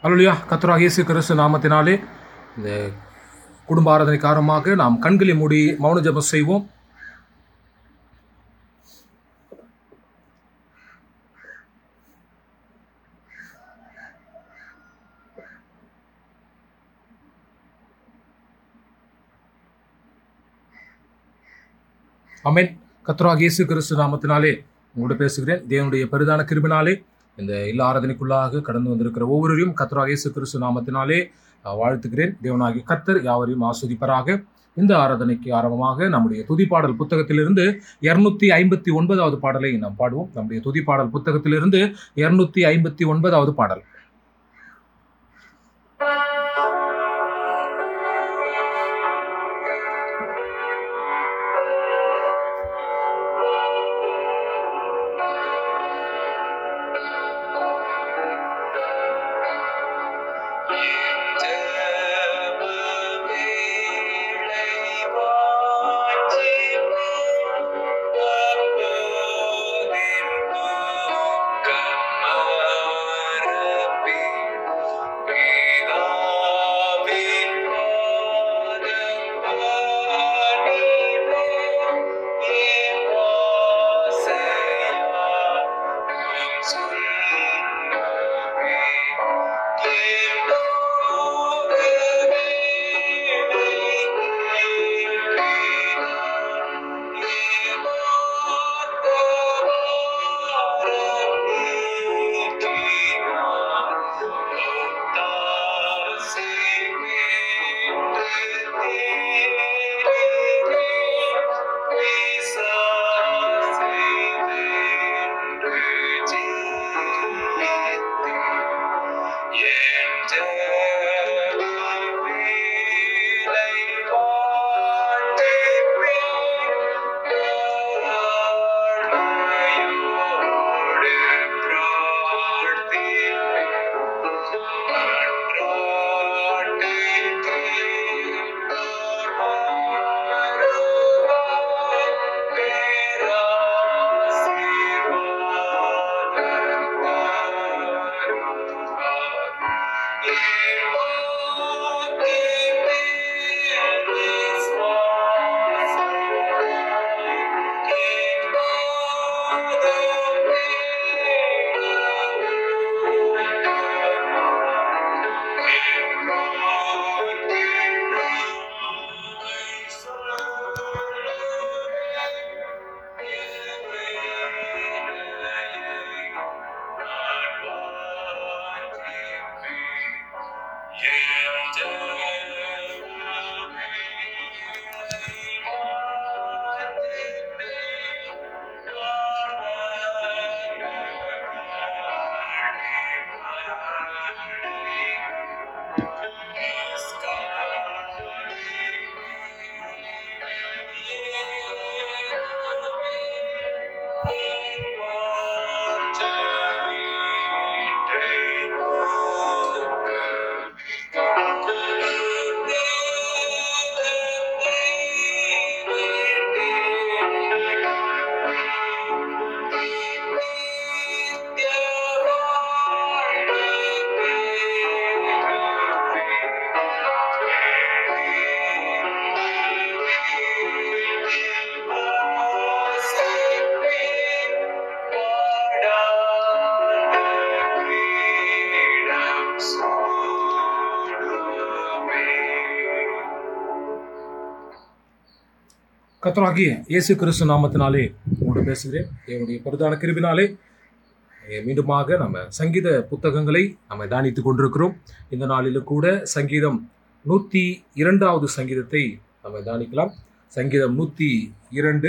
அல்லா கத்தராக இயேசு கிறிஸ்து நாமத்தினாலே இந்த குடும்ப ஆராதனை காரணமாக நாம் கண்களை மூடி மௌன ஜெபம் செய்வோம் அமேன் கத்தராக இயேசு கிறிஸ்து நாமத்தினாலே உங்களோட பேசுகிறேன் தேவனுடைய பெரிதான கிருபினாலே இந்த இல்ல ஆராதனைக்குள்ளாக கடந்து வந்திருக்கிற ஒவ்வொருவரையும் கத்தராக இயேசு கிறிஸ்து நாமத்தினாலே அஹ், வாழ்த்துகிறேன் தேவனாகிய கத்தர் யாவரையும் ஆஸ்வதிப்பராக இந்த ஆராதனைக்கு ஆரம்பமாக நம்முடைய துதிப்பாடல் புத்தகத்திலிருந்து இருநூத்தி ஐம்பத்தி ஒன்பதாவது பாடலை நாம் பாடுவோம் நம்முடைய துதிப்பாடல் புத்தகத்திலிருந்து இருநூத்தி ஐம்பத்தி ஒன்பதாவது பாடல் கத்தராகிய இயேசு கிறிஸ்து நாமத்தினாலே உங்களோடு பேசுகிறேன் என்னுடைய பிரதான கிருபினாலே அஹ், மீண்டுமாக நம்ம சங்கீத புத்தகங்களை நம்ம தியானித்துக் கொண்டிருக்கிறோம் இந்த நாளிலும் கூட சங்கீதம் நூற்றி இரண்டாவது சங்கீதத்தை நம்ம தியானிக்கலாம் சங்கீதம் நூற்றி இரண்டு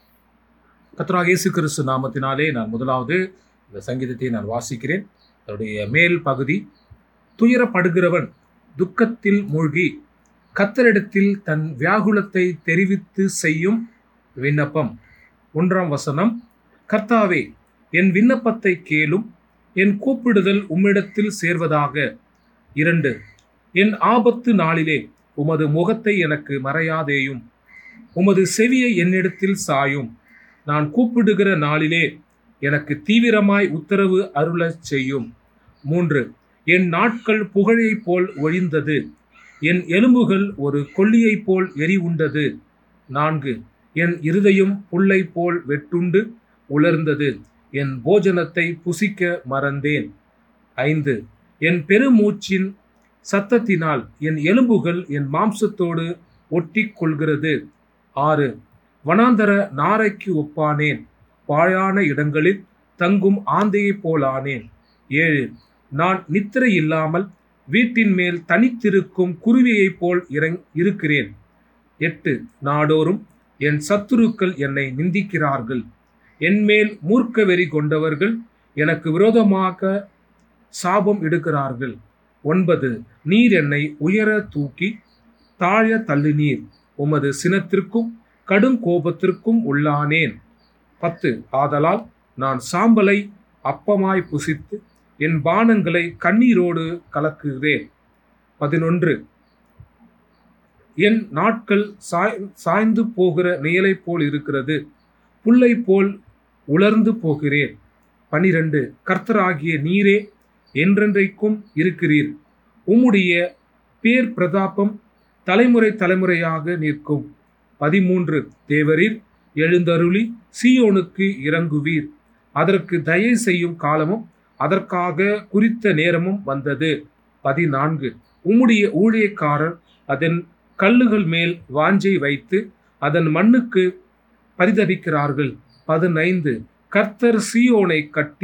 கத்தராக இயேசு கிறிஸ்து நாமத்தினாலே நான் முதலாவது இந்த சங்கீதத்தை நான் வாசிக்கிறேன் அதனுடைய மேல் பகுதி துயரப்படுகிறவன் துக்கத்தில் மூழ்கி கத்தரிடத்தில் தன் வியாகுலத்தை தெரிவித்து செய்யும் விண்ணப்பம் ஒன்றாம் வசனம் கர்த்தாவே என் விண்ணப்பத்தை கேளும் என் கூப்பிடுதல் உம்மிடத்தில் சேர்வதாக இரண்டு என் ஆபத்து நாளிலே உமது முகத்தை எனக்கு மறையாதேயும் உமது செவியை என்னிடத்தில் சாயும் நான் கூப்பிடுகிற நாளிலே எனக்கு தீவிரமாய் உத்தரவு அருளச் செய்யும் மூன்று என் நாட்கள் புகழைப் போல் ஒழிந்தது என் எலும்புகள் ஒரு கொல்லியைப் போல் எரி உண்டது நான்கு என் இருதயம் புல்லைப் போல் வெட்டுண்டு உலர்ந்தது என் போஜனத்தை புசிக்க மறந்தேன் ஐந்து என் பெருமூச்சின் சத்தத்தினால் என் எலும்புகள் என் மாம்சத்தோடு ஒட்டி கொள்கிறது ஆறு வனாந்தர நாரைக்கு ஒப்பானேன் பாழான இடங்களில் தங்கும் ஆந்தையைப் போலானேன் ஏழு நான் நித்திரை இல்லாமல் வீட்டின் மேல் தனித்திருக்கும் குருவியைப் போல் இறங் இருக்கிறேன் எட்டு நாடோறும் என் சத்துருக்கள் என்னை நிந்திக்கிறார்கள் என்மேல் மூர்க்க வெறி கொண்டவர்கள் எனக்கு விரோதமாக சாபம் எடுக்கிறார்கள் ஒன்பது நீர் என்னை உயர தூக்கி தாழ தள்ளினீர் உமது சினத்திற்கும் கடும் கோபத்திற்கும் உள்ளானேன் பத்து ஆதலால் நான் சாம்பலை அப்பமாய் புசித்து என் பானங்களை கண்ணீரோடு கலக்குகிறேன் பதினொன்று என் நாட்கள் சாய் சாய்ந்து போகிற நிழலை போல் இருக்கிறது புல்லை போல் உலர்ந்து போகிறேன் பனிரெண்டு கர்த்தராகிய நீரே என்றென்றைக்கும் இருக்கிறீர் உம்முடைய பேர் பிரதாபம் தலைமுறை தலைமுறையாக நிற்கும் பதிமூன்று தேவரீர் எழுந்தருளி சீயோனுக்கு இறங்குவீர் அதற்கு தயை செய்யும் காலமும் அதற்காக குறித்த நேரமும் வந்தது பதினான்கு உம்முடைய ஊழியக்காரர் அதன் கல்லுகள் மேல் வாஞ்சை வைத்து அதன் மண்ணுக்கு பரிதபிக்கிறார்கள் பதினைந்து கர்த்தர் சீயோனை கட்டி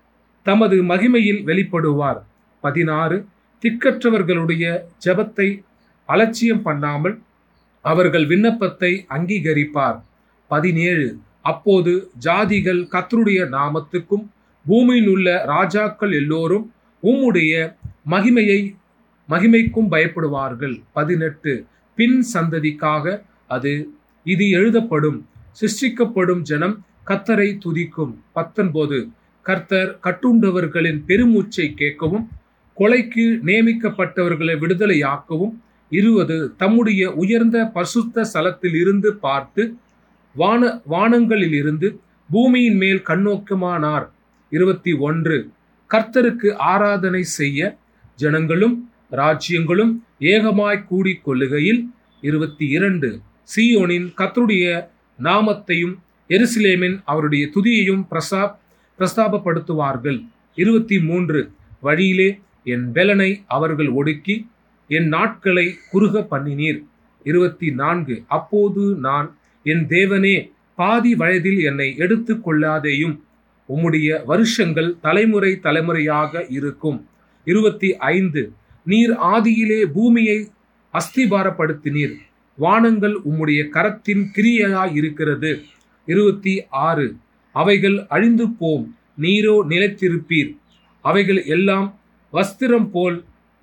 தமது மகிமையில் வெளிப்படுவார் பதினாறு திக்கற்றவர்களுடைய ஜெபத்தை அலட்சியம் பண்ணாமல் அவர்கள் விண்ணப்பத்தை அங்கீகரிப்பார் பதினேழு அப்போது ஜாதிகள் கர்த்தருடைய நாமத்துக்கும் பூமியில் உள்ள ராஜாக்கள் எல்லோரும் உம்முடைய மகிமையை மகிமைக்கும் பயப்படுவார்கள் பதினெட்டு பின் சந்ததிக்காக அது இது எழுதப்படும் சிருஷ்டிக்கப்படும் ஜனம் கத்தரை துதிக்கும் பத்தொன்பது கர்த்தர் கட்டுண்டவர்களின் பெருமூச்சை கேட்கவும் கொலைக்கு நியமிக்கப்பட்டவர்களை விடுதலையாக்கவும் இருபது தம்முடைய உயர்ந்த பசுத்த ஸ்தலத்தில் இருந்து பார்த்து வான வானங்களில் இருந்து பூமியின் மேல் கண்ணோக்கமானார் இருபத்தி ஒன்று கர்த்தருக்கு ஆராதனை செய்ய ஜனங்களும் ராஜ்யங்களும் ஏகமாய் கூடிக் கொள்ளுகையில் இருபத்தி இரண்டு சீயோனின் கர்த்தருடைய நாமத்தையும் எருசலேமின் அவருடைய துதியையும் பிரசா பிரஸ்தாபப்படுத்துவார்கள் இருபத்தி மூன்று வழியிலே என் பெலனை அவர்கள் ஒடுக்கி என் நாட்களை குறுக பண்ணினீர் இருபத்தி நான்கு அப்போது நான் என் தேவனே பாதி வயதில் என்னை எடுத்து கொள்ளாதேயும் உம்முடைய வருஷங்கள் தலைமுறை தலைமுறையாக இருக்கும் இருபத்தி ஐந்து நீர் ஆதியிலே பூமியை அஸ்திபாரப்படுத்தினீர் வானங்கள் உம்முடைய கரத்தின் கிரியையாய் இருக்கிறது இருபத்தி ஆறு அவைகள் அழிந்து போம் நீரோ நிலைத்திருப்பீர் அவைகள் எல்லாம் வஸ்திரம் போல்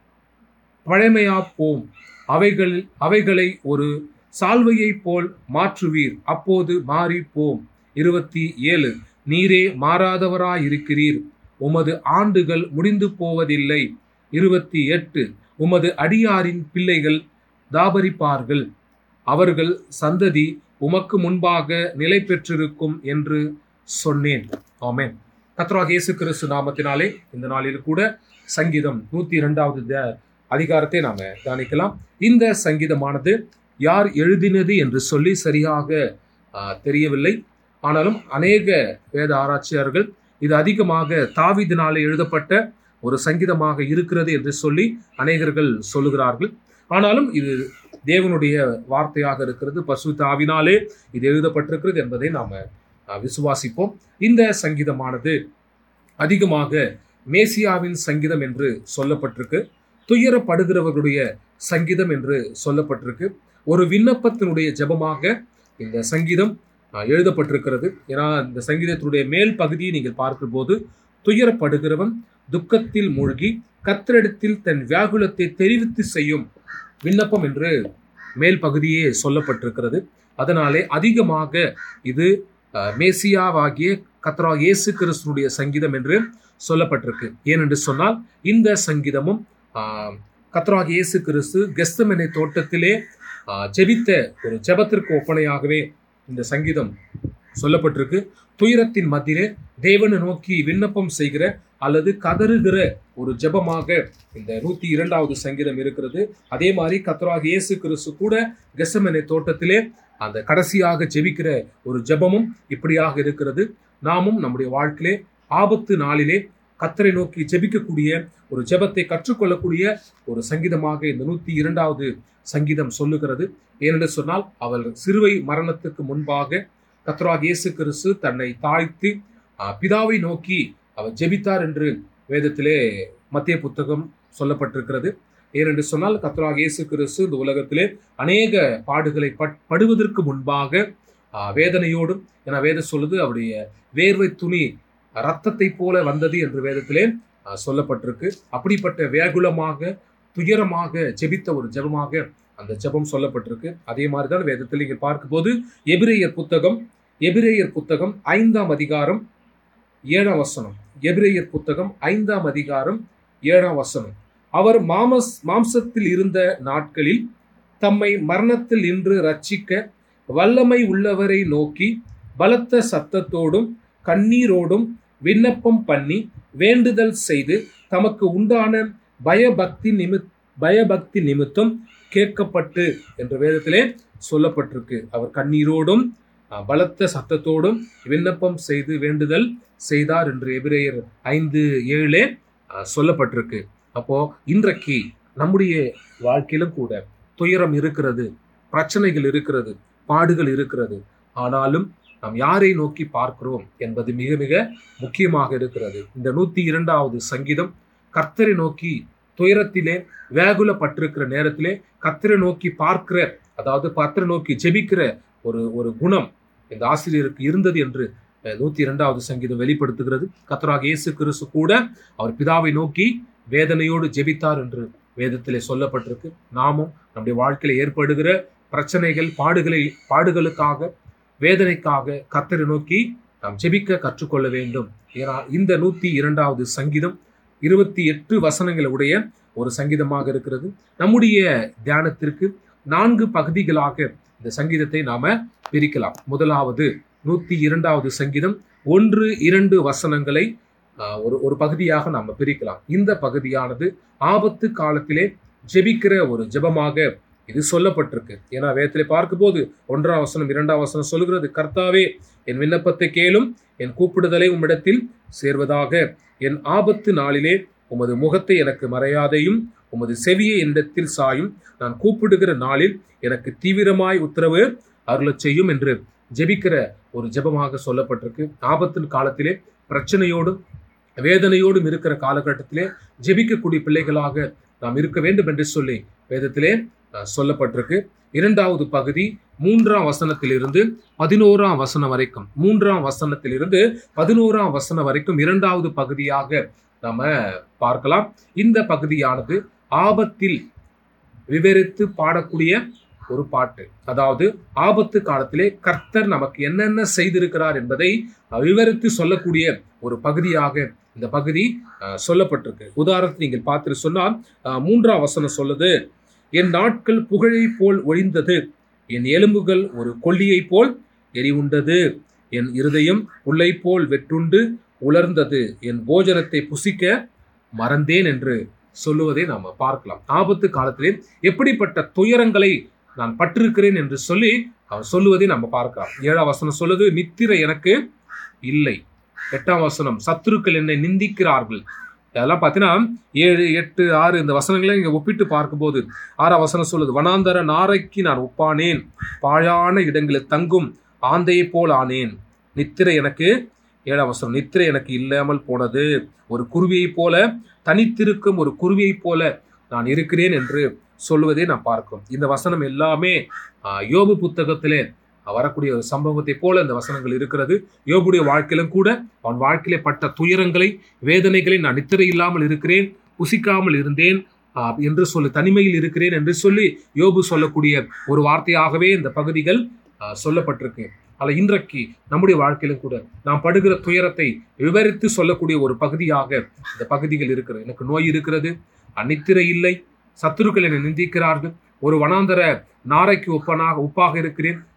பழமையா போம் அவைகள் அவைகளை ஒரு சால்வையைப் போல் மாற்றுவீர் அப்போது மாறி போம் இருபத்தி ஏழு நீரே மாறாதவராயிருக்கிறீர் உமது ஆண்டுகள் முடிந்து போவதில்லை இருபத்தி எட்டு உமது அடியாரின் பிள்ளைகள் தாபரிப்பார்கள் அவர்கள் சந்ததி உமக்கு முன்பாக நிலை பெற்றிருக்கும் என்று சொன்னேன் ஆமென் கத்ராக இயேசு கிறிஸ்து நாமத்தினாலே இந்த நாளில் கூட சங்கீதம் நூத்தி இரண்டாவது த- அதிகாரத்தை நாம தியானிக்கலாம் இந்த சங்கீதமானது யார் எழுதினது என்று சொல்லி சரியாக ஆ, தெரியவில்லை ஆனாலும் அநேக வேத ஆராய்ச்சியாளர்கள் இது அதிகமாக தாவீதினாலே எழுதப்பட்ட ஒரு சங்கீதமாக இருக்கிறது என்று சொல்லி அநேகர்கள் சொல்லுகிறார்கள் ஆனாலும் இது தேவனுடைய வார்த்தையாக இருக்கிறது பசு தாவினாலே இது எழுதப்பட்டிருக்கிறது என்பதை நாம அஹ், விசுவாசிப்போம் இந்த சங்கீதமானது அதிகமாக மேசியாவின் சங்கீதம் என்று சொல்லப்பட்டிருக்கு துயரப்படுகிறவர்களுடைய சங்கீதம் என்று சொல்லப்பட்டிருக்கு ஒரு விண்ணப்பத்தினுடைய ஜெபமாக இந்த சங்கீதம் அஹ், எழுதப்பட்டிருக்கிறது ஏன்னா இந்த சங்கீதத்தினுடைய மேல் பகுதியை நீங்கள் பார்க்கும்போது துயரப்படுகிறவன் துக்கத்தில் மூழ்கி கத்திரிடத்தில் தன் வியாகுலத்தை தெரிவித்து செய்யும் விண்ணப்பம் என்று மேல் பகுதியே சொல்லப்பட்டிருக்கிறது அதனாலே அதிகமாக இது அஹ், மேசியாவாகிய கத்ரா இயேசு கிறிஸ்துனுடைய சங்கீதம் என்று சொல்லப்பட்டிருக்கு ஏனென்று சொன்னால் இந்த சங்கீதமும் ஆஹ், கர்த்தராகிய இயேசு கிறிஸ்து கெஸ்தமெனை தோட்டத்திலே ஆஹ், ஜெபித்த ஒரு ஜெபத்திற்கு ஒப்பனையாகவே இந்த சங்கீதம் சொல்லப்பட்டிருக்கு துயரத்தின் மத்தியிலே தேவனை நோக்கி விண்ணப்பம் செய்கிற அல்லது கதறுகிற ஒரு ஜெபமாக இந்த நூத்தி இரண்டாவது சங்கீதம் இருக்கிறது அதே மாதிரி கத்தராக இயேசு கிறிஸ்து கூட கெசமனை தோட்டத்திலே அந்த கடைசியாக ஜெபிக்கிற ஒரு ஜெபமும் இப்படியாக இருக்கிறது நாமும் நம்முடைய வாழ்க்கையிலே ஆபத்து நாளிலே கத்தரை நோக்கி ஜெபிக்கக்கூடிய ஒரு ஜெபத்தை கற்றுக்கொள்ளக்கூடிய ஒரு சங்கீதமாக இந்த நூத்தி இரண்டாவது சங்கீதம் சொல்லுகிறது ஏனென்று சொன்னால் அவள் சிறுவை மரணத்துக்கு முன்பாக கத்தராக இயேசு கிறிஸ்து தன்னை தாழ்த்தி ஆஹ், பிதாவை நோக்கி அவர் ஜெபித்தார் என்று வேதத்திலே மத்திய புத்தகம் சொல்லப்பட்டிருக்கிறது ஏனென்று சொன்னால் கத்தராக இயேசு கிறிஸ்து இந்த உலகத்திலே அநேக பாடுகளை பட்- படுவதற்கு முன்பாக ஆஹ், வேதனையோடும் என வேதம் சொல்லுது அவருடைய வேர்வை துணி ரத்தத்தை போல வந்தது என்று வேதத்திலே ஆஹ், சொல்லப்பட்டிருக்கு அப்படிப்பட்ட வேகுலமாக துயரமாக ஜெபித்த ஒரு ஜெபமாக அந்த ஜெபம் சொல்லப்பட்டிருக்கு அதே மாதிரி தான் வேதத்தில் இங்கே பார்க்கும்போது எபிரேயர் புத்தகம் எபிரேயர் புத்தகம் ஐந்தாம் அதிகாரம் ஏழாம் வசனம் எபிரேயர் புத்தகம் ஐந்தாம் அதிகாரம் ஏழாம் வசனம் அவர் மாமஸ் மாம்சத்தில் இருந்த நாட்களில் தம்மை மரணத்தில் நின்று ரட்சிக்க வல்லமை உள்ளவரை நோக்கி பலத்த சத்தத்தோடும் கண்ணீரோடும் விண்ணப்பம் பண்ணி வேண்டுதல் செய்து தமக்கு உண்டான பயபக்தி நிமித் பயபக்தி நிமித்தம் கேட்கப்பட்டு என்ற வேதத்திலே சொல்லப்பட்டிருக்கு அவர் கண்ணீரோடும் அஹ், பலத்த சத்தத்தோடும் விண்ணப்பம் செய்து வேண்டுதல் செய்தார் என்று எபிரேயர் ஐந்து ஏழே அஹ், சொல்லப்பட்டிருக்கு அப்போ இன்றைக்கு நம்முடைய வாழ்க்கையிலும் கூட துயரம் இருக்கிறது பிரச்சனைகள் இருக்கிறது பாடுகள் இருக்கிறது ஆனாலும் நாம் யாரை நோக்கி பார்க்கிறோம் என்பது மிக மிக முக்கியமாக இருக்கிறது இந்த நூத்தி இரண்டாவது சங்கீதம் கர்த்தரை நோக்கி துயரத்திலே வேகுலப்பட்டிருக்கிற நேரத்திலே கர்த்தரை நோக்கி பார்க்கிற அதாவது கர்த்தரை நோக்கி ஜெபிக்கிற ஒரு ஒரு குணம் இந்த ஆசிரியருக்கு இருந்தது என்று அஹ், நூத்தி இரண்டாவது சங்கீதம் வெளிப்படுத்துகிறது கர்த்தராக இயேசு கிறிஸ்து கூட அவர் பிதாவை நோக்கி வேதனையோடு ஜெபித்தார் என்று வேதத்திலே சொல்லப்பட்டிருக்கு நாமும் நம்முடைய வாழ்க்கையில ஏற்படுகிற பிரச்சனைகள் பாடுகளை பாடுகளுக்காக வேதனைக்காக கர்த்தரை நோக்கி நாம் ஜெபிக்க கற்றுக்கொள்ள வேண்டும் ஏன்னா இந்த நூத்தி இரண்டாவது சங்கீதம் இருபத்தி எட்டு வசனங்களை உடைய ஒரு சங்கீதமாக இருக்கிறது நம்முடைய தியானத்திற்கு நான்கு பகுதிகளாக இந்த சங்கீதத்தை நாம பிரிக்கலாம் முதலாவது நூத்தி இரண்டாவது சங்கீதம் ஒன்று இரண்டு வசனங்களை ஆஹ், ஒரு ஒரு பகுதியாக நாம பிரிக்கலாம் இந்த பகுதியானது ஆபத்து காலத்திலே ஜெபிக்கிற ஒரு ஜெபமாக இது சொல்லப்பட்டிருக்கு ஏன்னா வேதத்திலே பார்க்கும்போது ஒன்றாம் வசனம் இரண்டாம் வசனம் சொல்கிறது கர்த்தாவே என் விண்ணப்பத்தை கேளும் என் கூப்பிடுதலை உம்மிடத்தில் சேர்வதாக என் ஆபத்து நாளிலே உமது முகத்தை எனக்கு மறையாதையும் உமது செவியை என்னிடத்தில் சாயும் நான் கூப்பிடுகிற நாளில் எனக்கு தீவிரமாய் உத்தரவு அருளச் செய்யும் என்று ஜெபிக்கிற ஒரு ஜெபமாக சொல்லப்பட்டிருக்கு ஆபத்தின் காலத்திலே பிரச்சனையோடும் வேதனையோடும் இருக்கிற காலகட்டத்திலே ஜெபிக்கக்கூடிய பிள்ளைகளாக நாம் இருக்க வேண்டும் என்று சொல்லி வேதத்திலே அஹ், சொல்லப்பட்டிருக்கு இரண்டாவது பகுதி மூன்றாம் வசனத்திலிருந்து பதினோராம் வசனம் வரைக்கும் மூன்றாம் வசனத்திலிருந்து பதினோராம் வசனம் வரைக்கும் இரண்டாவது பகுதியாக நாம பார்க்கலாம் இந்த பகுதியானது ஆபத்தில் விவரித்து பாடக்கூடிய ஒரு பாட்டு அதாவது ஆபத்து காலத்திலே கர்த்தர் நமக்கு என்னென்ன செய்திருக்கிறார் என்பதை அஹ், விவரித்து சொல்லக்கூடிய ஒரு பகுதியாக இந்த பகுதி அஹ், சொல்லப்பட்டிருக்கு உதாரணத்தை நீங்கள் பார்த்துட்டு சொன்னால் அஹ், மூன்றாம் வசனம் சொல்லுது என் நாட்கள் புகழை போல் ஒழிந்தது என் எலும்புகள் ஒரு கொல்லியை போல் எரிவுண்டது என் இருதயம் புல்லை போல் வெற்றுண்டு உலர்ந்தது என் போஜனத்தை புசிக்க மறந்தேன் என்று சொல்லுவதை நாம் பார்க்கலாம் ஆபத்து காலத்திலே எப்படிப்பட்ட துயரங்களை நான் பட்டிருக்கிறேன் என்று சொல்லி அவர் சொல்லுவதை நம்ம பார்க்கலாம் ஏழாம் வசனம் சொல்லுது நித்திரை எனக்கு இல்லை எட்டாம் வசனம் சத்துருக்கள் என்னை நிந்திக்கிறார்கள் இதெல்லாம் பார்த்தீங்கன்னா ஏழு எட்டு ஆறு இந்த வசனங்களை இங்கே ஒப்பிட்டு பார்க்கும்போது ஆறாம் வசனம் சொல்லுது வனாந்தர நாரைக்கு நான் ஒப்பானேன் பாழான இடங்களில் தங்கும் ஆந்தையைப் போல் ஆனேன் நித்திரை எனக்கு ஏழாம் வசனம் நித்திரை எனக்கு இல்லாமல் போனது ஒரு குருவியைப் போல தனித்திருக்கும் ஒரு குருவியைப் போல நான் இருக்கிறேன் என்று சொல்லுவதை நாம் பார்க்கிறோம் இந்த வசனம் எல்லாமே ஆஹ், யோபு புத்தகத்திலே வரக்கூடிய ஒரு சம்பவத்தை போல இந்த வசனங்கள் இருக்கிறது யோபுடைய வாழ்க்கையிலும் கூட அவன் வாழ்க்கையிலே பட்ட துயரங்களை வேதனைகளை நான் நித்திரை இல்லாமல் இருக்கிறேன் புசிக்காமல் இருந்தேன் ஆஹ், என்று சொல்லி தனிமையில் இருக்கிறேன் என்று சொல்லி யோபு சொல்லக்கூடிய ஒரு வார்த்தையாகவே இந்த பகுதிகள் ஆஹ், சொல்லப்பட்டிருக்கு அல்ல இன்றைக்கு நம்முடைய வாழ்க்கையிலும் கூட நாம் படுகிற துயரத்தை விவரித்து சொல்லக்கூடிய ஒரு பகுதியாக இந்த பகுதிகள் இருக்கிறது எனக்கு நோய் இருக்கிறது அநித்திரை இல்லை சத்துருக்கள் என்னை நிந்திக்கிறார்கள் ஒரு வனாந்தர நாரைக்கு ஒப்பனாக ஒப்பாக இருக்கிறேன்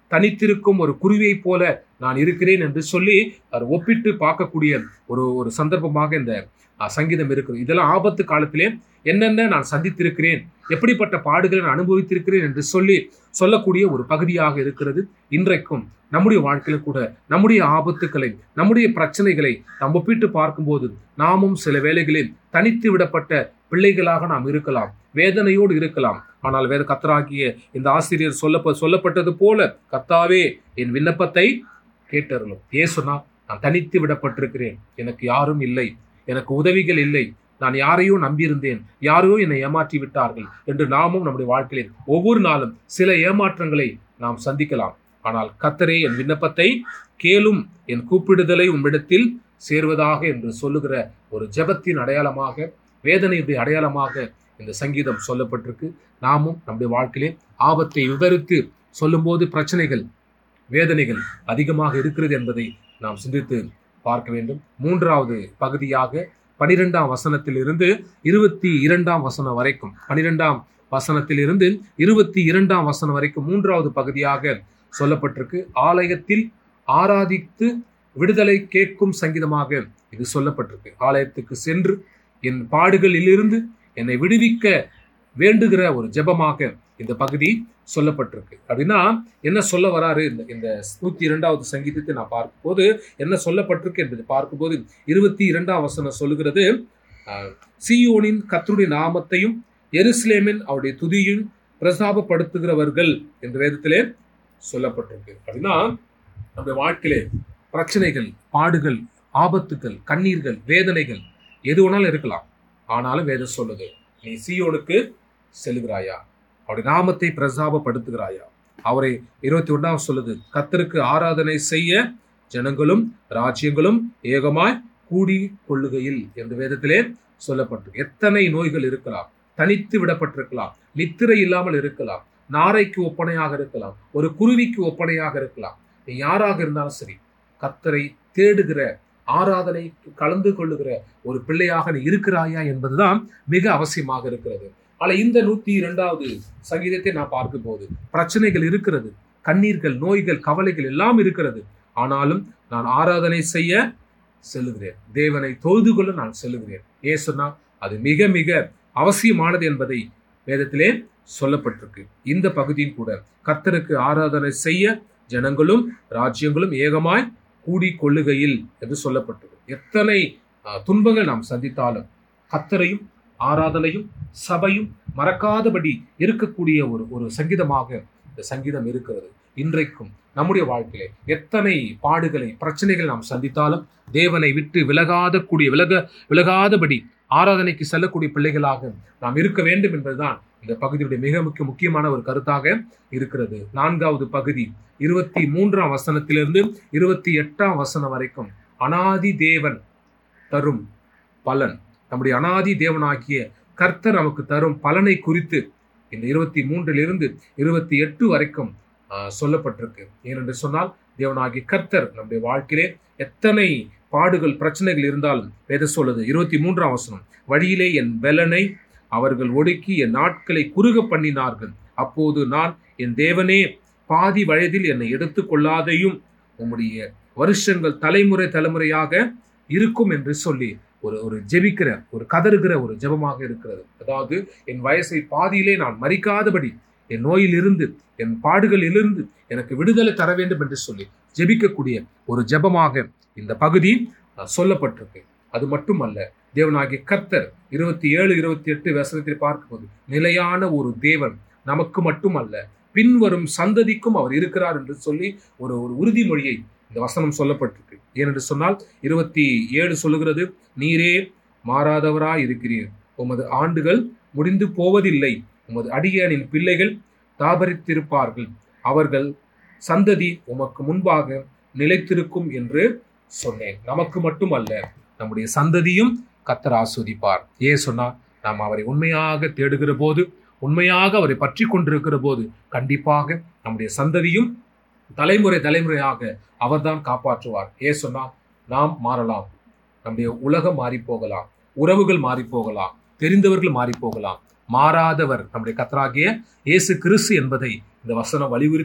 தனித்திருக்கும் ஒரு குருவியைப் போல நான் இருக்கிறேன் என்று சொல்லி அவர் ஒப்பிட்டு பார்க்கக்கூடிய ஒரு ஒரு சந்தர்ப்பமாக இந்த அஹ், சங்கீதம் இருக்குது இதெல்லாம் ஆபத்து காலத்திலே என்னென்ன நான் சந்தித்திருக்கிறேன் எப்படிப்பட்ட பாடுகளை நான் அனுபவித்திருக்கிறேன் என்று சொல்லி சொல்லக்கூடிய ஒரு பகுதியாக இருக்கிறது இன்றைக்கும் நம்முடைய வாழ்க்கையில கூட நம்முடைய ஆபத்துக்களை நம்முடைய பிரச்சனைகளை நாம் ஒப்பிட்டு பார்க்கும்போது நாமும் சில வேளைகளில் தனித்து விடப்பட்ட பிள்ளைகளாக நாம் இருக்கலாம் வேதனையோடு இருக்கலாம் ஆனால் வேத கத்தராகிய இந்த ஆசிரியர் சொல்ல சொல்லப்பட்டது போல கத்தாவே என் விண்ணப்பத்தை கேட்டருளும் ஏசுனா நான் தனித்து விடப்பட்டிருக்கிறேன் எனக்கு யாரும் இல்லை எனக்கு உதவிகள் இல்லை நான் யாரையோ நம்பியிருந்தேன் யாரையோ என்னை ஏமாற்றி விட்டார்கள் என்று நாமும் நம்முடைய வாழ்க்கையில் ஒவ்வொரு நாளும் சில ஏமாற்றங்களை நாம் சந்திக்கலாம் ஆனால் கத்தரே என் விண்ணப்பத்தை கேளும் என் கூப்பிடுதலை உம்மிடத்தில் சேர்வதாக என்று சொல்லுகிற ஒரு ஜெபத்தின் அடையாளமாக வேதனையுடைய அடையாளமாக இந்த சங்கீதம் சொல்லப்பட்டிருக்கு நாமும் நம்முடைய வாழ்க்கையிலே ஆபத்தை விவரித்து சொல்லும்போது பிரச்சனைகள் வேதனைகள் அதிகமாக இருக்கிறது என்பதை நாம் சிந்தித்து பார்க்க வேண்டும் மூன்றாவது பகுதியாக பனிரெண்டாம் வசனத்திலிருந்து இருபத்தி இரண்டாம் வசனம் வரைக்கும் பனிரெண்டாம் வசனத்திலிருந்து இருபத்தி இரண்டாம் வசனம் வரைக்கும் மூன்றாவது பகுதியாக சொல்லப்பட்டிருக்கு ஆலயத்தில் ஆராதித்து விடுதலை கேட்கும் சங்கீதமாக இது சொல்லப்பட்டிருக்கு ஆலயத்துக்கு சென்று என் பாடுகளிலிருந்து என்னை விடுவிக்க வேண்டுகிற ஒரு ஜெபமாக இந்த பகுதி சொல்லப்பட்டிருக்கு அப்படின்னா என்ன சொல்ல வராரு இந்த இந்த நூத்தி இரண்டாவது சங்கீதத்தை நான் பார்க்கும்போது என்ன சொல்லப்பட்டிருக்கு என்பதை பார்க்கும்போது இருபத்தி இரண்டாம் வசனம் சொல்லுகிறது ஆஹ், சீயோனின் கர்த்தருடைய நாமத்தையும் எருசலேமின் அவருடைய துதியும் பிரசாபப்படுத்துகிறவர்கள் என்ற வேதத்திலே சொல்லப்பட்டிருக்கு அப்படின்னா நம்முடைய வாழ்க்கையிலே பிரச்சனைகள் பாடுகள் ஆபத்துகள் கண்ணீர்கள் வேதனைகள் எது வேணாலும் இருக்கலாம் ஆனாலும் வேதம் சொல்லுது நீ சீயோனுக்கு செல்கிறாயா அவருடைய நாமத்தை பிரசாபப்படுத்துகிறாயா அவரை இருபத்தி ஒன்றாம் சொல்லுது கத்தருக்கு ஆராதனை செய்ய ஜனங்களும் ராஜ்யங்களும் ஏகமாய் கூடி கொள்ளுகையில் என்று வேதத்திலே சொல்லப்பட்டு எத்தனை நோய்கள் இருக்கலாம் தனித்து விடப்பட்டிருக்கலாம் நித்திரை இல்லாமல் இருக்கலாம் நாரைக்கு ஒப்பனையாக இருக்கலாம் ஒரு குருவிக்கு ஒப்பனையாக இருக்கலாம் நீ யாராக இருந்தாலும் சரி கத்தரை தேடுகிற ஆராதனை கலந்து கொள்ளுகிற ஒரு பிள்ளையாக நீ இருக்கிறாயா என்பதுதான் மிக அவசியமாக இருக்கிறது ஆனா இந்த நூத்தி இரண்டாவது சங்கீதத்தை நான் பார்க்கும்போது பிரச்சனைகள் இருக்கிறது கண்ணீர்கள் நோய்கள் கவலைகள் எல்லாம் இருக்கிறது ஆனாலும் நான் ஆராதனை செய்ய செல்லுகிறேன் தேவனை தொழுது கொள்ள நான் செல்லுகிறேன் ஏன் சொன்னா அது மிக மிக அவசியமானது என்பதை வேதத்திலே சொல்லப்பட்டிருக்கு இந்த பகுதியும் கூட கர்த்தருக்கு ஆராதனை செய்ய ஜனங்களும் ராஜ்யங்களும் ஏகமாய் கூடி கொள்ளுகையில் என்று சொல்லப்பட்டது எத்தனை அஹ், துன்பங்கள் நாம் சந்தித்தாலும் கத்தரையும் ஆராதனையும் சபையும் மறக்காதபடி இருக்கக்கூடிய ஒரு ஒரு சங்கீதமாக இந்த சங்கீதம் இருக்கிறது இன்றைக்கும் நம்முடைய வாழ்க்கையிலே எத்தனை பாடுகளை பிரச்சனைகளை நாம் சந்தித்தாலும் தேவனை விட்டு விலகாத கூடிய விலக விலகாதபடி ஆராதனைக்கு செல்லக்கூடிய பிள்ளைகளாக நாம் இருக்க வேண்டும் என்பதுதான் இந்த பகுதியுடைய மிக முக்கிய முக்கியமான ஒரு கருத்தாக இருக்கிறது நான்காவது பகுதி இருபத்தி மூன்றாம் வசனத்திலிருந்து இருபத்தி எட்டாம் வசனம் வரைக்கும் அனாதி தேவன் தரும் பலன் நம்முடைய அனாதி தேவனாகிய கர்த்தர் நமக்கு தரும் பலனை குறித்து இந்த இருபத்தி மூன்றிலிருந்து இருபத்தி எட்டு வரைக்கும் ஆஹ், சொல்லப்பட்டிருக்கு ஏனென்று சொன்னால் தேவனாகிய கர்த்தர் நம்முடைய வாழ்க்கையிலே எத்தனை பாடுகள் பிரச்சனைகள் இருந்தாலும் வேத சொல்லுது இருபத்தி மூன்றாம் வசனம் வழியிலே என் பெலனை அவர்கள் ஒடுக்கி என் நாட்களை குறுக பண்ணினார்கள் அப்போது நான் என் தேவனே பாதி வயதில் என்னை எடுத்துக் கொள்ளாதையும் உம்முடைய வருஷங்கள் தலைமுறை தலைமுறையாக இருக்கும் என்று சொல்லி ஒரு ஒரு ஜெபிக்கிற ஒரு கதறுகிற ஒரு ஜெபமாக இருக்கிறது அதாவது என் வயசை பாதியிலே நான் மறிக்காதபடி என் நோயிலிருந்து என் பாடுகளிலிருந்து எனக்கு விடுதலை தர வேண்டும் என்று சொல்லி ஜெபிக்கக்கூடிய ஒரு ஜெபமாக இந்த பகுதி அஹ், சொல்லப்பட்டிருக்கு அது மட்டுமல்ல தேவனாகிய கர்த்தர் இருபத்தி ஏழு இருபத்தி எட்டு வசனத்தில் பார்க்கும்போது நிலையான ஒரு தேவன் நமக்கு மட்டுமல்ல பின்வரும் சந்ததிக்கும் அவர் இருக்கிறார் என்று சொல்லி ஒரு ஒரு உறுதிமொழியை இந்த வசனம் சொல்லப்பட்டிருக்கு ஏனென்று சொன்னால் இருபத்தி ஏழு சொல்லுகிறது நீரே மாறாதவராய் இருக்கிறீர் உமது ஆண்டுகள் முடிந்து போவதில்லை உமது அடியனின் பிள்ளைகள் தாபரித்திருப்பார்கள் அவர்கள் சந்ததி உமக்கு முன்பாக நிலைத்திருக்கும் என்று சொன்னேன் நமக்கு மட்டுமல்ல நம்முடைய சந்ததியும் கத்தர் ஆஸ்வதிப்பார் ஏன் சொன்னா நாம் அவரை உண்மையாக தேடுகிற போது உண்மையாக அவரை பற்றி கொண்டிருக்கிற போது கண்டிப்பாக நம்முடைய சந்ததியும் தலைமுறை தலைமுறையாக அவர்தான் காப்பாற்றுவார் ஏன் சொன்னா நாம் மாறலாம் நம்முடைய உலகம் மாறி போகலாம் உறவுகள் மாறி போகலாம் தெரிந்தவர்கள் மாறி போகலாம் மாறாதவர் நம்முடைய கத்தராகிய இயேசு கிறிஸ்து என்பதை இந்த வசனம் வலியுறுத்தி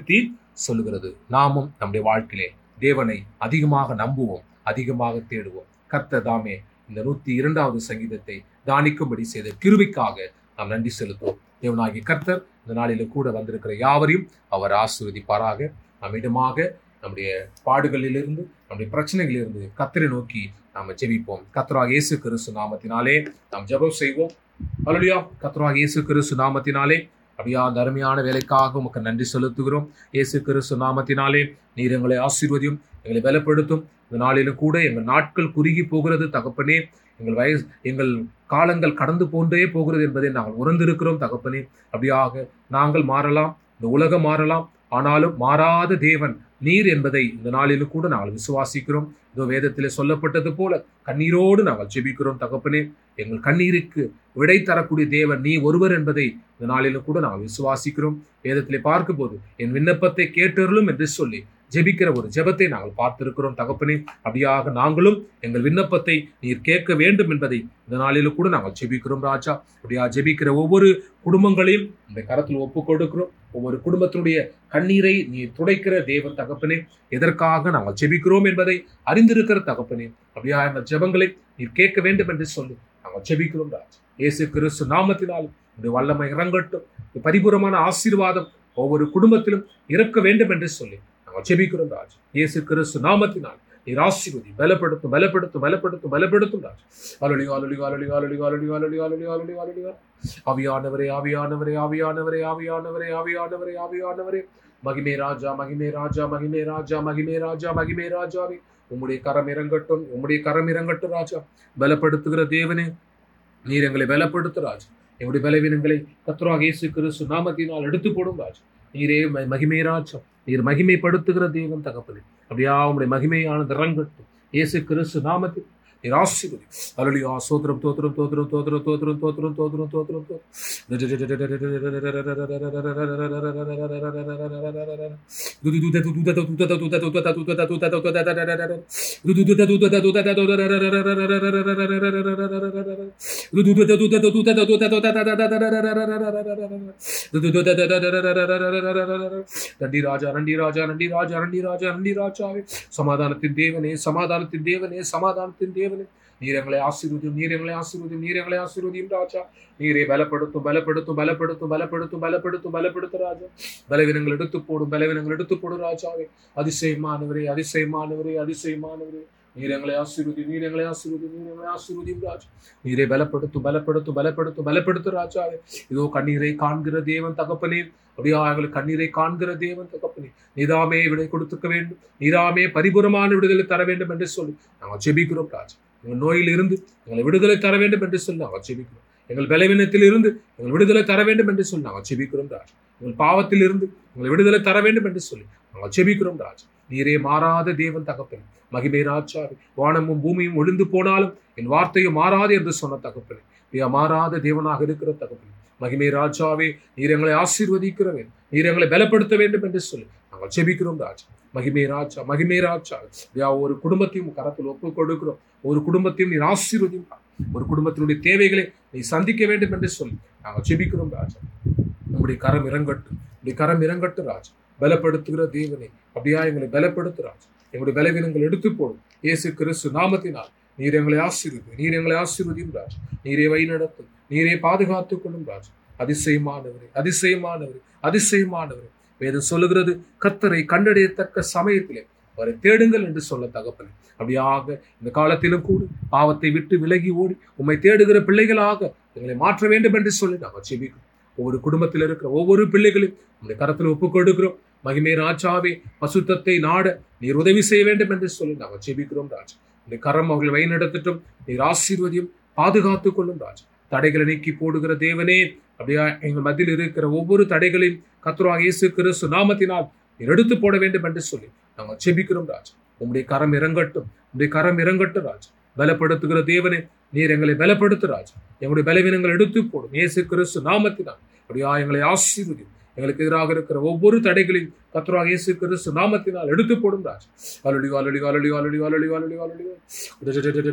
சொல்லுகிறது நாமும் நம்முடைய வாழ்க்கையிலே தேவனை அதிகமாக நம்புவோம் அதிகமாக தேடுவோம் கர்த்தர் தாமே இந்த நூத்தி இரண்டாவது சங்கீதத்தை தானிக்கும்படி செய்த கிருபிக்காக நாம் நன்றி செலுத்துவோம் தேவனாகிய கர்த்தர் இந்த நாளிலும் கூட வந்திருக்கிற யாவரையும் அவர் ஆசீர்வதிப்பாராக நம்மிடமாக நம்முடைய பாடுகளிலிருந்து நம்முடைய பிரச்சனைகளிலிருந்து கத்தரை நோக்கி நாம் ஜெபிப்போம் கத்தராக இயேசு கிறிஸ்து நாமத்தினாலே நாம் ஜெபம் செய்வோம் அலுடியா கத்தராக இயேசு கிறிஸ்து நாமத்தினாலே அப்படியா அந்த அருமையான வேலைக்காக உமக்கு நன்றி செலுத்துகிறோம் இயேசு கிறிஸ்து நாமத்தினாலே நீர் எங்களை ஆசீர்வதியும் எங்களை பலப்படுத்தும் இந்த நாளிலும் கூட எங்கள் நாட்கள் குறுகி போகிறது தகப்பனே எங்கள் வயசு எங்கள் காலங்கள் கடந்து போன்றே போகிறது என்பதை நாங்கள் உணர்ந்திருக்கிறோம் தகப்பனே அப்படியாக நாங்கள் மாறலாம் இந்த உலகம் மாறலாம் ஆனாலும் மாறாத தேவன் நீர் என்பதை இந்த நாளிலும் கூட நாங்கள் விசுவாசிக்கிறோம் இதோ வேதத்திலே சொல்லப்பட்டது போல கண்ணீரோடு நாங்கள் ஜெபிக்கிறோம் தகப்பனே எங்கள் கண்ணீருக்கு விடை தரக்கூடிய தேவன் நீ ஒருவர் என்பதை இந்த நாளிலும் கூட நாங்கள் விசுவாசிக்கிறோம் வேதத்திலே பார்க்கும்போது என் விண்ணப்பத்தை கேட்டருளும் என்று சொல்லி ஜெபிக்கிற ஒரு ஜெபத்தை நாங்கள் பார்த்திருக்கிறோம் தகப்பனே அப்படியாக நாங்களும் எங்கள் விண்ணப்பத்தை நீர் கேட்க வேண்டும் என்பதை இந்த நாளிலும் கூட நாங்கள் ஜெபிக்கிறோம் ராஜா அப்படியா ஜெபிக்கிற ஒவ்வொரு குடும்பங்களையும் இந்த கரத்தில் ஒப்பு கொடுக்கிறோம் ஒவ்வொரு குடும்பத்தினுடைய கண்ணீரை நீர் துடைக்கிற தேவன் தகப்பனே எதற்காக நாங்கள் ஜெபிக்கிறோம் என்பதை அறிந்திருக்கிற தகப்பனே அப்படியா எங்கள் ஜெபங்களை நீர் கேட்க வேண்டும் என்று சொல்லி நாங்கள் ஜெபிக்கிறோம் ராஜா இயேசு கிறிஸ்து நாமத்தினால் இந்த வல்லமை இறங்கட்டும் இந்த பரிபூரமான ஆசீர்வாதம் ஒவ்வொரு குடும்பத்திலும் இறக்க வேண்டும் என்று சொல்லி நாங்கள் ஜெபிக்கிறோம் ராஜ் இயேசு கிறிஸ்து நாமத்தினால் நீர் ஆசீர்வதி பலப்படுத்தும் பலப்படுத்தும் பலப்படுத்தும் பலப்படுத்தும் ராஜ் அலொலி அலொலி அலொலி அலொலி அலொலி அலொலி அலொலி அலொலி அலொலி ஆவியானவரே ஆவியானவரே ஆவியானவரே ஆவியானவரே ஆவியானவரே ஆவியானவரே மகிமே ராஜா மகிமே ராஜா மகிமே ராஜா மகிமே ராஜா மகிமே ராஜாவே உம்முடைய கரம் இறங்கட்டும் உம்முடைய கரம் இறங்கட்டும் ராஜா பலப்படுத்துகிற தேவனே நீர் எங்களை பலப்படுத்து ராஜா எங்களுடைய பலவீனங்களை கத்ராக இயேசு கிறிஸ்து நாமத்தினால் எடுத்து போடும் ராஜா நீரே ம- மகிமை ராஜா நீர் மகிமைப்படுத்துகிற தெய்வம் தகப்பனே அப்படியா உங்களுடைய மகிமையானது இறங்கட்டும் இயேசு கிறிஸ்து நாமத்தில் நீர் ஆசீர்வதி அலலியா சோத்திரம் தோத்திரம் தோத்திரம் தோத்திரம் தோத்திரம் தோத்திரம் தோத்திரம் தோத்திரம் நன்றி ராஜா நன்றி ராஜா நன்றி ராஜா நன்றி ராஜா நன்றி ராஜாவே சமாதானத்தின் தேவனே சமாதானத்தின் தேவனே சமாதானத்தின் தேவனே நீர் எங்களை ஆசீர்வதியும் நீர் எங்களை ஆசீர்வதியும் நீர் எங்களை ஆசீர்வதியும் ராஜா நீரை பலப்படுத்தும் பலப்படுத்தும் பலப்படுத்தும் பலப்படுத்தும் பலப்படுத்தும் பலப்படுத்தும் ராஜா பலவீனங்கள் எடுத்து போடும் பலவீனங்கள் எடுத்து போடும் ராஜாவே அதிசயமானவரே அதிசயமானவரே அதிசயமானவரே நீர் எங்களை ஆசீர்வதி நீர் எங்களை ஆசீர்வதி நீர் எங்களை ஆசீர்வதியும் ராஜா நீரை பலப்படுத்தும் பலப்படுத்தும் பலப்படுத்தும் பலப்படுத்தும் ராஜாவே இதோ கண்ணீரை காண்கிற தேவன் தகப்பனே அப்படியா எங்களுக்கு கண்ணீரை காண்கிற தேவன் தகப்பனே நீதாமே விடை கொடுத்துக்க வேண்டும் நீதாமே பரிபூரமான விடுதலை தர வேண்டும் என்று சொல்லி நாங்கள் ஜெபிக்கிறோம் ராஜா எங்கள் நோயில் இருந்து எங்களை விடுதலை தர வேண்டும் என்று சொல்லி நாங்கள் ஜெபிக்கிறோம் எங்கள் பலவீனத்தில் இருந்து எங்கள் விடுதலை தர வேண்டும் என்று சொல்லி நாங்கள் ஜெபிக்கிறோம் ராஜா எங்கள் பாவத்தில் இருந்து எங்களை விடுதலை தர வேண்டும் என்று சொல்லி நாங்கள் ஜெபிக்கிறோம் ராஜா நீரே மாறாத தேவன் தகப்பன் மகிமை ராஜாவே வானமும் பூமியும் ஒளிந்து போனாலும் என் வார்த்தையும் மாறாது என்று சொன்ன தகப்பனே நீ மாறாத தேவனாக இருக்கிற தகப்பனே மகிமை ராஜாவே நீர் எங்களை ஆசீர்வதிக்கிறவன் நீர் எங்களை பலப்படுத்த வேண்டும் என்று சொல்லி நாங்கள் ஜெபிக்கிறோம் ராஜா மகிமே ராஜா மகிமே ராஜா யா ஒரு குடும்பத்தையும் கரத்தில் ஒப்பு கொடுக்கிறோம் ஒரு குடும்பத்தையும் நீர் ஆசீர்வதியும் ஒரு குடும்பத்தினுடைய தேவைகளை நீ சந்திக்க வேண்டும் என்று சொல்லி நாங்கள் ஜெபிக்கிறோம் ராஜா உங்களுடைய கரம் இறங்கட்டும் உங்களுடைய கரம் இறங்கட்டும் ராஜா பலப்படுத்துகிற தேவனை அப்படியா எங்களை பலப்படுத்து ராஜா எங்களுடைய பலவீனங்கள் எடுத்து போடும் இயேசு கிறிஸ்து நாமத்தினால் நீர் எங்களை ஆசீர்வதி நீர் எங்களை ஆசீர்வதியும் ராஜா நீரே வழி நடத்தும் நீரே பாதுகாத்துக் கொள்ளும் ராஜா அதிசயமானவரே அதிசயமானவரே அதிசயமானவரே வேதம் சொல்லுகிறது கத்தரை கண்டறியத்தக்க சமயத்திலே அவரை தேடுங்கள் என்று சொல்ல தகப்பனே அப்படியாக இந்த காலத்திலும் கூட பாவத்தை விட்டு விலகி ஓடி உம்மை தேடுகிற பிள்ளைகளாக எங்களை மாற்ற வேண்டும் என்று சொல்லி நாங்கள் ஜெபிக்கிறோம் ஒவ்வொரு குடும்பத்தில் இருக்கிற ஒவ்வொரு பிள்ளைகளையும் உங்களுடைய கரத்தில் ஒப்புக் கொடுக்கிறோம் மகிமே ராஜாவே பசுத்தத்தை நாட நீர் உதவி செய்ய வேண்டும் என்று சொல்லி நாங்கள் ஜெபிக்கிறோம் ராஜா இந்த கரம் அவர்களை வழிநடத்தட்டும் நீர் ஆசீர்வதியும் பாதுகாத்துக் கொள்ளும் ராஜா தடைகளை நீக்கி போடுகிற தேவனே அப்படியா எங்கள் மத்தியில் இருக்கிற ஒவ்வொரு தடைகளையும் கத்துருவாக இயேசு கிறிஸ்து நாமத்தினால் நீர் எடுத்து போட வேண்டும் என்று சொல்லி நாங்கள் ஜெபிக்கிறோம் ராஜா உம்முடைய கரம் இறங்கட்டும் உம்முடைய கரம் இறங்கட்டும் ராஜா பலப்படுத்துகிற தேவனே நீர் எங்களை பலப்படுத்து ராஜா எங்களுடைய பலவீனங்கள் எடுத்து போடும் இயேசு கிறிஸ்து நாமத்தினால் அப்படியா எங்களை ஆசீர்வதி எங்களுக்கு எதிராக இருக்கிற ஒவ்வொரு தடைகளையும் கத்ரா இயேசு கிறிஸ்து நாமத்தினால் எடுத்து போடும் ராஜா அலடி அலடி அலடி அலடி அலடி அலடி அலடி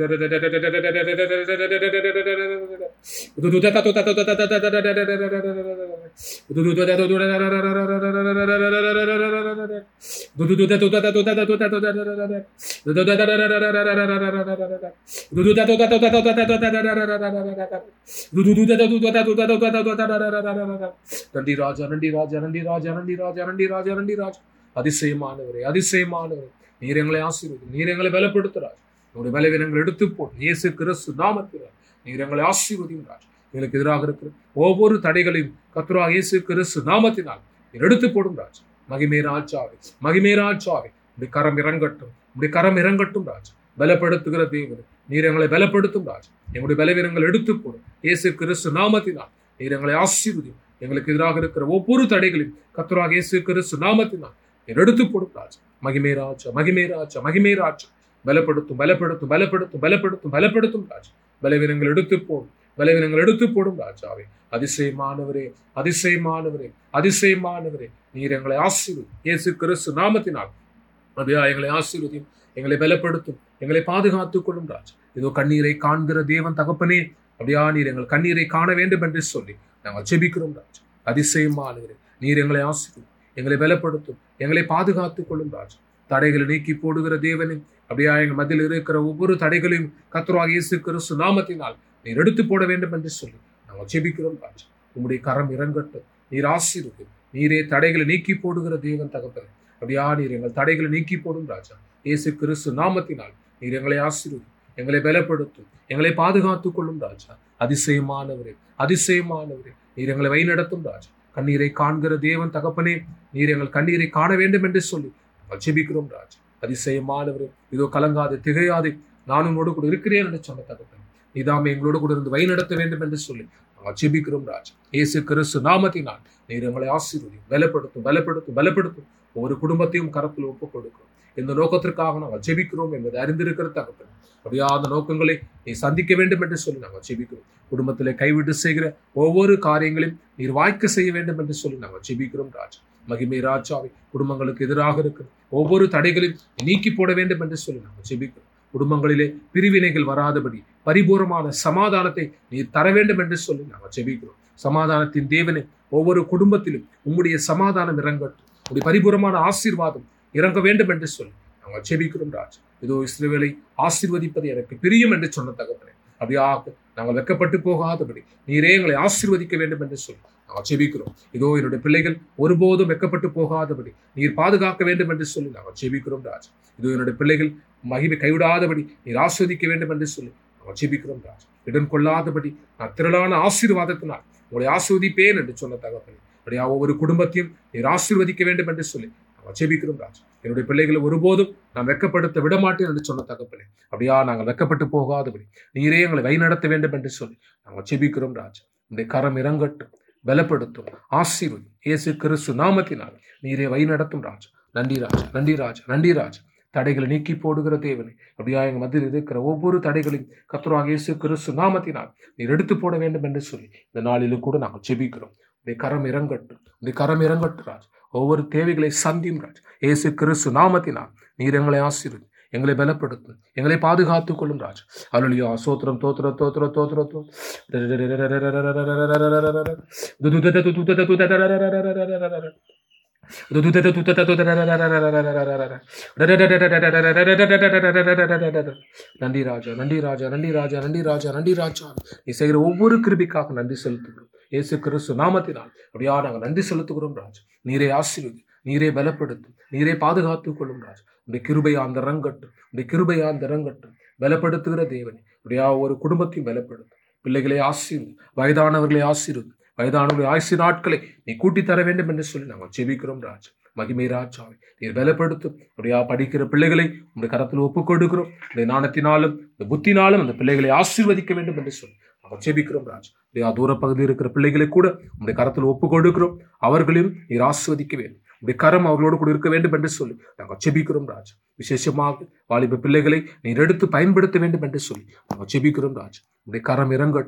நன்றி ராஜா நன்றி ராஜா நன்றி ராஜா நன்றி ராஜா நன்றி ராஜா நன்றி ராஜா அதிசயமானவரே அதிசயமானவரே நீர் எங்களை ஆசீர்வதி நீர் எங்களை பலப்படுத்துறார் உங்களுடைய பலவீனங்கள் எடுத்து போ இயேசு கிறிஸ்து நாமத்தினார் நீர் எங்களை ஆசீர்வதியும் ராஜா எங்களுக்கு எதிராக இருக்கிற ஒவ்வொரு தடைகளையும் கத்ரா இயேசு கிறிஸ்து நாமத்தினால் நீர் எடுத்து போடும் ராஜா மகிமே ராஜாவே மகிமே ராஜாவே இப்படி கரம் இறங்கட்டும் இப்படி கரம் இறங்கட்டும் ராஜா பலப்படுத்துகிற தேவன் நீர் எங்களை பலப்படுத்தும் ராஜா எங்களுடைய பலவீனங்கள் எடுத்து போடும் இயேசு கிறிஸ்து நாமத்தினால் நீர் எங்களை ஆசீர்வதியும் எங்களுக்கு எதிராக இருக்கிற ஒவ்வொரு தடைகளையும் கத்ராக இயேசு கிறிஸ்து நாமத்தினால் நீர் எடுத்து போடும் ராஜா மகிமே ராஜா மகிமே ராஜா மகிமே ராஜா பலப்படுத்தும் பலப்படுத்தும் பலப்படுத்தும் பலப்படுத்தும் பலப்படுத்தும் ராஜா பலவீனங்கள் எடுத்து போடும் பலவீனங்கள் எடுத்து போடும் ராஜாவே அதிசயமானவரே அதிசயமானவரே அதிசயமானவரே நீர் எங்களை ஆசீர்வதி இயேசு கிறிஸ்து நாமத்தினால் அப்படியா எங்களை ஆசீர்வதியும் எங்களை பலப்படுத்தும் எங்களை பாதுகாத்துக் கொள்ளும் ராஜா இதோ கண்ணீரை காண்கிற தேவன் தகப்பனே அப்படியா நீர் எங்கள் கண்ணீரை காண வேண்டும் என்று சொல்லி நாங்கள் ஜெபிக்கிறோம் ராஜா அதிசயமானவரே நீர் எங்களை ஆசீர்வதி எங்களை பலப்படுத்தும் எங்களை பாதுகாத்துக் கொள்ளும் ராஜா தடைகளை நீக்கி போடுகிற தேவனே அப்படியா எங்கள் மத்தியில் இருக்கிற ஒவ்வொரு தடைகளையும் கத்துருவாக இயேசு கிறிஸ்து நாமத்தினால் நீர் எடுத்து போட வேண்டும் என்று சொல்லி நாங்கள் ஜெபிக்கிறோம் ராஜா உம்முடைய கரம் இறங்கட்டும் நீர் ஆசீர்வதி நீரே தடைகளை நீக்கி போடுகிற தேவன் தகப்பன் அப்படியா நீர் எங்கள் தடைகளை நீக்கி போடும் ராஜா இயேசு கிறிஸ்து நாமத்தினால் நீர் எங்களை ஆசீர்வதி எங்களை பலப்படுத்தும் எங்களை பாதுகாத்துக் கொள்ளும் ராஜா அதிசயமானவரே அதிசயமானவரே நீர் எங்களை வழிநடத்தும் ராஜா கண்ணீரை காண்கிற தேவன் தகப்பனே நீர் எங்கள் கண்ணீரை காண வேண்டும் என்று சொல்லி நாங்கள் ஜெபிக்கிறோம் ராஜா அதிசயமானவரே இதோ கலங்காது திகையாது நான் உங்களோடு கூட இருக்கிறேன் என்று சொன்ன தகப்பன் நீதாமே எங்களோடு கூட இருந்து வழிநடத்த வேண்டும் என்று சொல்லி நாங்கள் ஜெபிக்கிறோம் ராஜா இயேசு கிறிஸ்து நாமத்தினால் நீர் எங்களை ஆசீர்வதி பலப்படுத்தும் பலப்படுத்தும் பலப்படுத்தும் ஒவ்வொரு குடும்பத்தையும் கரத்தில் ஒப்புக் கொடுக்கிறோம் இந்த நோக்கத்திற்காக நாங்கள் ஜெபிக்கிறோம் என்பதை அறிந்திருக்கிற தகப்பன் அப்படியா அந்த நோக்கங்களை நீ சந்திக்க வேண்டும் என்று சொல்லி நாங்கள் ஜெபிக்கிறோம் குடும்பத்திலே கைவிட்டு செய்கிற ஒவ்வொரு காரியங்களையும் நீர் வாய்க்க செய்ய வேண்டும் என்று சொல்லி நாங்கள் ஜெபிக்கிறோம் ராஜா மகிமை ராஜாவை குடும்பங்களுக்கு எதிராக இருக்கிற ஒவ்வொரு தடைகளையும் நீக்கி போட வேண்டும் என்று சொல்லி நாங்கள் ஜெபிக்கிறோம் குடும்பங்களிலே பிரிவினைகள் வராதபடி பரிபூர்ணமான சமாதானத்தை நீர் தர வேண்டும் என்று சொல்லி நாங்கள் ஜெபிக்கிறோம் சமாதானத்தின் தேவனே ஒவ்வொரு குடும்பத்திலும் உம்முடைய சமாதானம் இறங்கட்டும் உடைய பரிபூர்ணமான ஆசீர்வாதம் இறங்க வேண்டும் என்று சொல்லி நாங்கள் ஜெபிக்கிறோம் ராஜ் இதோ இஸ்ரவேலை ஆசீர்வதிப்பது எனக்கு பிரியம் என்று சொன்ன தகப்பனே அப்படியாக நாங்கள் வெக்கப்பட்டு போகாதபடி நீரே எங்களை ஆசீர்வதிக்க வேண்டும் என்று சொல்லி நாங்கள் ஜெபிக்கிறோம் இதோ என்னுடைய பிள்ளைகள் ஒருபோதும் வெக்கப்பட்டு போகாதபடி நீர் பாதுகாக்க வேண்டும் என்று சொல்லி நாங்கள் ஜெபிக்கிறோம் ராஜ் இதோ என்னுடைய பிள்ளைகள் மகிமை கைவிடாதபடி நீர் ஆஸ்வதிக்க வேண்டும் என்று சொல்லி நாங்கள் ஜெபிக்கிறோம் ராஜ் இடம் கொள்ளாதபடி நான் திரளான ஆசீர்வாதத்தினால் உங்களை ஆஸ்வதிப்பேன் என்று சொன்ன தகப்பனே அப்படியா ஒவ்வொரு குடும்பத்தையும் நீர் ஆசீர்வதிக்க வேண்டும் என்று சொல்லி நாங்கள் ஜெபிக்கிறோம் ராஜ் என்னுடைய பிள்ளைகளை ஒருபோதும் நான் வெக்கப்படுத்த விடமாட்டேன் என்று சொன்ன தகப்பனே அப்படியா நாங்கள் வெக்கப்பட்டு போகாதபடி நீரே எங்களை வழிநடத்த வேண்டும் என்று சொல்லி நாங்கள் ஜெபிக்கிறோம் ராஜ் உடைய கரம் இறங்கட்டும் பலப்படுத்தும் ஆசீர்வதி இயேசு கிறிஸ்து நாமத்தினால் நீரே வழிநடத்தும் ராஜா நன்றி ராஜா நன்றி ராஜா நன்றி ராஜா தடைகளை நீக்கி போடுகிற தேவனை அப்படியா எங்கள் மத்தியில் இருக்கிற ஒவ்வொரு தடைகளையும் கத்துராக இயேசு கிறிஸ்து நாமத்தினால் நீர் எடுத்து போட வேண்டும் என்று சொல்லி இந்த நாளிலும் கூட நாங்கள் ஜெபிக்கிறோம் உடைய கரம் இறங்கட்டும் உடைய கரம் இறங்கட்டும் ராஜ் ஒவ்வொரு தேவைகளை சந்தியும் ராஜ் இயேசு கிறிஸ்து நாமத்தினால் நீர் எங்களை ஆசீர்வதி எங்களை பலப்படுத்தும் எங்களை பாதுகாத்துக் கொள்ளும் ராஜ் அலுலியா சோத்திரம் தோத்திர தோத்திர தோத்திர தோ நன்றி ராஜா நன்றி ராஜா நன்றி ராஜா நன்றி ராஜா நன்றி ராஜா நீ செய்கிற ஒவ்வொரு கிருபிக்காக நன்றி செலுத்துகிறோம் இயேசு கிறிஸ்து நாமத்தினால் அப்படியா நாங்கள் நன்றி செலுத்துகிறோம் ராஜ் நீரே ஆசீர்வதி நீரே பலப்படுத்தும் நீரே பாதுகாத்துக் கொள்ளும் ராஜ் உடைய கிருபையா அந்த ரங்கட்டும் உடைய கிருபையா அந்த ரங்கட்டும் பலப்படுத்துகிற தேவனே அப்படியா ஒரு குடும்பத்தையும் பலப்படுத்தும் பிள்ளைகளை ஆசீர்வதி வயதானவர்களை ஆசீர்வதி வயதானவர்களை ஆயுசு நாட்களை நீ கூட்டி தர வேண்டும் என்று சொல்லி நாங்கள் ஜெபிக்கிறோம் ராஜ் மகிமை ராஜாவை நீர் பலப்படுத்தும் அப்படியா படிக்கிற பிள்ளைகளை உடைய கரத்தில் ஒப்புக் கொடுக்கிறோம் உடைய நாணத்தினாலும் இந்த புத்தினாலும் அந்த பிள்ளைகளை ஆசீர்வதிக்க வேண்டும் என்று சொல்லி நாங்கள் ஜெபிக்கிறோம் ராஜ் அப்படியா தூர பகுதியில் இருக்கிற பிள்ளைகளை கூட உடைய கரத்தில் ஒப்புக் கொடுக்கிறோம் அவர்களையும் நீர் ஆசீர்வதிக்க வேண்டும் உடைய கரம் அவர்களோடு கூட இருக்க வேண்டும் என்று சொல்லி நாங்கள் ஜெபிக்கிறோம் ராஜ் விசேஷமாக வாலிப பிள்ளைகளை நீர் எடுத்து பயன்படுத்த வேண்டும் என்று சொல்லி நாங்கள் ஜெபிக்கிறோம் ராஜ் உடைய கரம் இறங்கட்டும்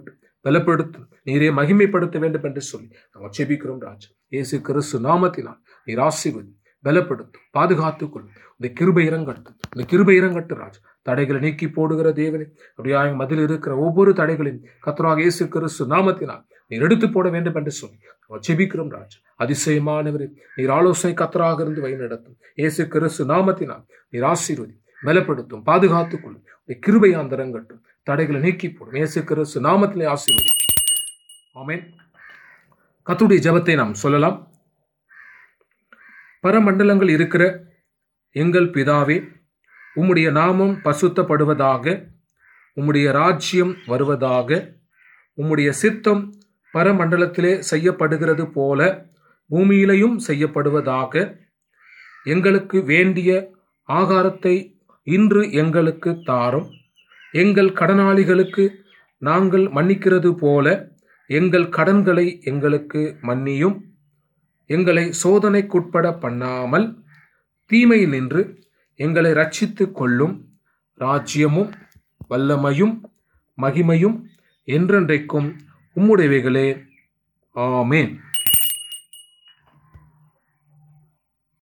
பலப்படுத்தும் நீரே மகிமைப்படுத்த வேண்டும் என்று சொல்லி நாங்கள் செபிக்கிறோம் ராஜா இயேசு கிறிஸ்து நாமத்தினால் நீர் ஆசீர்வதி பலப்படுத்தும் பாதுகாத்துக் கொள்ளும் இந்த கிருபை இறங்கட்டும் இந்த கிருபை இறங்கட்டும் ராஜா தடைகளை நீக்கி போடுகிற தேவனே அப்படியாக மதில் இருக்கிற ஒவ்வொரு தடைகளையும் கத்தராக இயேசு கிறிஸ்து நாமத்தினால் நீர் எடுத்து போட வேண்டும் என்று சொல்லி நாங்கள் செபிக்கிறோம் ராஜா அதிசயமானவரே நீர் ஆலோசனை கத்தராக இருந்து வழி நடத்தும் இயேசு கிறிஸ்து நாமத்தினால் நீர் ஆசீர்வதி பலப்படுத்தும் பாதுகாத்துக் கொள்ளும் உடைய கிருபை அந்தரங்கட்டும் தடைகளை நீக்கி போடும் இயேசு கிறிஸ்து நாமத்திலே ஆசீர்வதி ஆமென் கத்துடைய ஜெபத்தை நாம் சொல்லலாம் பரமண்டலங்கள் இருக்கிற எங்கள் பிதாவே உம்முடைய நாமம் பசுத்தப்படுவதாக உம்முடைய ராஜ்யம் வருவதாக உம்முடைய சித்தம் பரமண்டலத்திலே செய்யப்படுகிறது போல பூமியிலையும் செய்யப்படுவதாக எங்களுக்கு வேண்டிய ஆகாரத்தை இன்று எங்களுக்கு தாரும் எங்கள் கடனாளிகளுக்கு நாங்கள் மன்னிக்கிறது போல எங்கள் கடன்களை எங்களுக்கு மன்னியும் எங்களை சோதனைக்குட்பட பண்ணாமல் தீமையில் நின்று எங்களை ரட்சித்துக் கொள்ளும் ராஜ்யமும் வல்லமையும் மகிமையும் என்றென்றைக்கும் உம்முடையவைகளே ஆமேன்